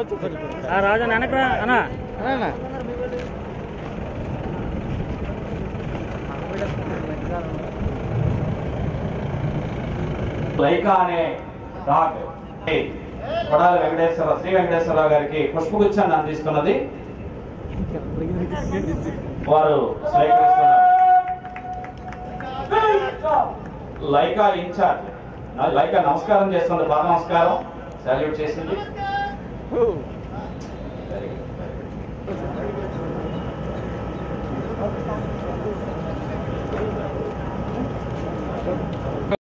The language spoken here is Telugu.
ఆ రాజా వెనకరా అన్నా లైకా అనే డాగ్ కొడాలి వెంకటేశ్వర శ్రీ వెంకటేశ్వరరావు గారికి పుష్పగుచ్చాన్ని అందిస్తున్నది వారు స్వీకరిస్తున్నారు లైకా ఇన్ఛార్జ్ నా- లైకా నమస్కారం చేస్తుంది బాగా నమస్కారం సాల్యూట్ చేసింది Very good, very good.